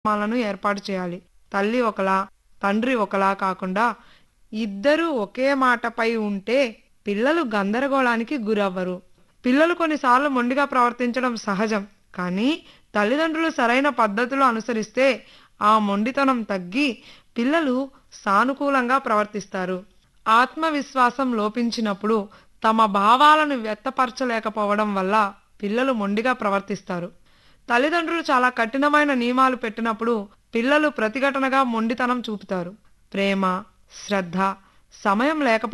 కార్యక్రమాలను ఏర్పాటు చేయాలి తల్లి ఒకలా తండ్రి ఒకలా కాకుండా ఇద్దరూ ఒకే మాటపై ఉంటే పిల్లలు గందరగోళానికి గురవ్వరు పిల్లలు కొన్నిసార్లు మొండిగా ప్రవర్తించడం సహజం కానీ తల్లిదండ్రులు సరైన పద్ధతులు అనుసరిస్తే ఆ మొండితనం తగ్గి పిల్లలు సానుకూలంగా ప్రవర్తిస్తారు ఆత్మవిశ్వాసం లోపించినప్పుడు తమ భావాలను వ్యక్తపరచలేకపోవడం వల్ల పిల్లలు మొండిగా ప్రవర్తిస్తారు తల్లిదండ్రులు చాలా కఠినమైన నియమాలు పెట్టినప్పుడు పిల్లలు ప్రతిఘటనగా మొండితనం చూపుతారు ప్రేమ శ్రద్ధ సమయం లేకపోవడం